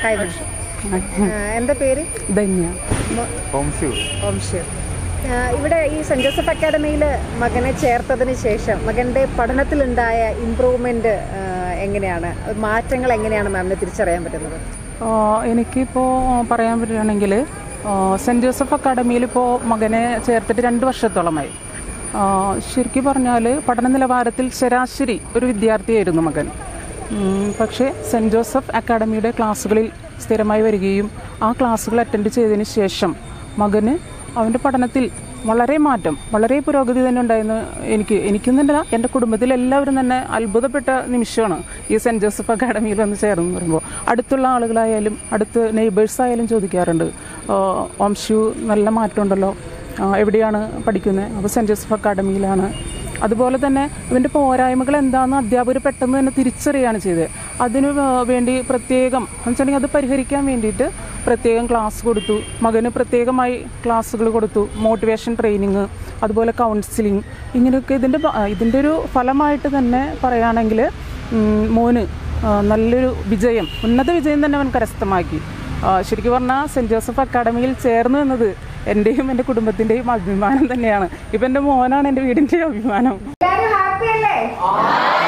hi വർഷ എന്താ പേര് ധന്യ ഓംശ്യർ ഇവിടെ ഈ സെൻറ് ജോസഫ് അക്കാഡമിയിൽ മകനെ ചേർത്തതിന് ശേഷം മകൻ്റെ പഠനത്തിലുണ്ടായ ഇമ്പ്രൂവ്മെൻ്റ് എങ്ങനെയാണ് മാറ്റങ്ങൾ എങ്ങനെയാണ് മാമിന് തിരിച്ചറിയാൻ പറ്റുന്നത് ആ, എനിക്കിപ്പോൾ പറയാൻ പറ്റുകയാണെങ്കിൽ സെൻറ് ജോസഫ് അക്കാഡമിയിൽ ഇപ്പോൾ മകനെ ചേർത്തിട്ട് രണ്ട് വർഷത്തോളമായി ആ, ശരിക്കും പറഞ്ഞാൽ പഠന നിലവാരത്തിൽ ശരാശരി ഒരു വിദ്യാർത്ഥിയായിരുന്നു മകൻ ഉം, പക്ഷേ സെൻറ് ജോസഫ് അക്കാഡമിയുടെ ക്ലാസ്സുകളിൽ സ്ഥിരമായി വരികയും ആ ക്ലാസ്സുകൾ അറ്റൻഡ് ചെയ്തതിന് ശേഷം മകന് അവൻ്റെ പഠനത്തിൽ വളരെ മാറ്റം വളരെ പുരോഗതി തന്നെ ഉണ്ടായിരുന്നു എനിക്ക് എനിക്കും തന്നെ എൻ്റെ കുടുംബത്തിൽ എല്ലാവരും തന്നെ അത്ഭുതപ്പെട്ട നിമിഷമാണ് ഈ സെൻറ് ജോസഫ് അക്കാഡമിയിൽ വന്ന് ചേർന്ന് പറയുമ്പോൾ അടുത്തുള്ള ആളുകളായാലും അടുത്ത് നെയ്ബേഴ്സ് ആയാലും ചോദിക്കാറുണ്ട് "ആ, ഓംശു നല്ല മാറ്റമുണ്ടല്ലോ ആ, എവിടെയാണ് പഠിക്കുന്നത് അപ്പോൾ സെൻറ് ജോസഫ് അക്കാഡമിയിലാണ് അതുപോലെ തന്നെ ഇവൻ്റെ പോരായ്മകൾ എന്താണെന്ന് അധ്യാപകർ പെട്ടെന്ന് തന്നെ തിരിച്ചറിയാണ് ചെയ്തത് അതിനു വേ- വേണ്ടി പ്രത്യേകം എന്ന് വെച്ചിട്ടുണ്ടെങ്കിൽ അത് പരിഹരിക്കാൻ വേണ്ടിയിട്ട് പ്രത്യേകം ക്ലാസ് കൊടുത്തു മകന് പ്രത്യേകമായി ക്ലാസ്സുകൾ കൊടുത്തു മോട്ടിവേഷൻ ട്രെയിനിങ് അതുപോലെ കൗൺസിലിംഗ് ഇങ്ങനെയൊക്കെ ഇതിൻ്റെ ഭ- ഇതിൻ്റെ ഒരു ഫലമായിട്ട് തന്നെ പറയുകയാണെങ്കിൽ ഉം, മോന് ആ, നല്ലൊരു വിജയം ഉന്നത വിജയം തന്നെ അവൻ കരസ്ഥമാക്കി ആ, ശരിക്കും പറഞ്ഞാൽ സെൻറ് ജോസഫ് അക്കാഡമിയിൽ ചേർന്നു എന്നത് എൻ്റെയും എൻ്റെ കുടുംബത്തിൻ്റെയും അഭിമാനം തന്നെയാണ് ഇപ്പം എൻ്റെ മോനാണ് എൻ്റെ വീടിൻ്റെ അഭിമാനം എല്ലാവരും ഹാപ്പി അല്ലേ